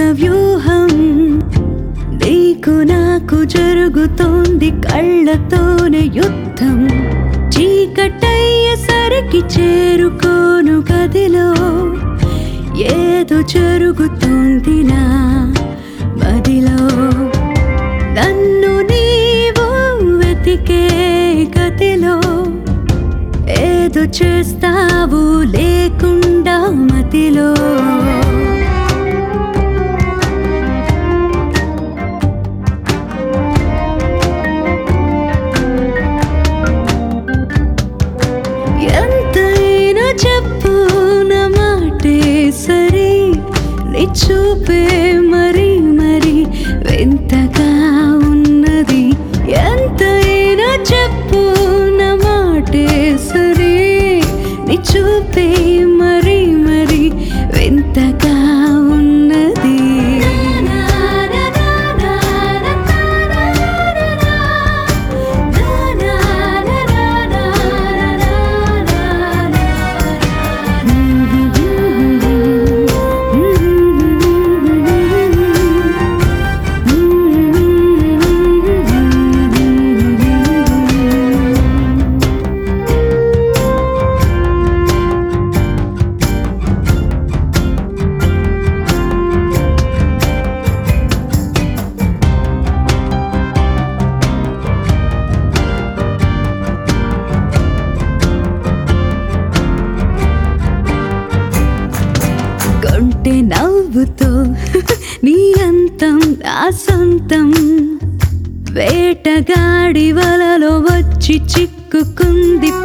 వ్యూహం నీకు నాకు జరుగుతోంది కళ్ళతోనే యుద్ధం చీకటయ్యేసరికి చేరుకోను గదిలో ఏదో జరుగుతోంది నా మదిలో నన్ను నీవు వెతికే గదిలో ఏదో చేస్తావు లేకుండా మతిలో ఎంతైనా చెప్పు నా మాటే సరి నీ చూపే మరి మరి వింతగా ఉన్నది ఎంతైనా చెప్పు నా మాటే సరి నీ చూపే మరి మరి వింతగా ఉన్నది కొంటె నవ్వుతో నీ అంతం నా సొంతం వేటగాడి వలలో వచ్చి చిక్కుకుంది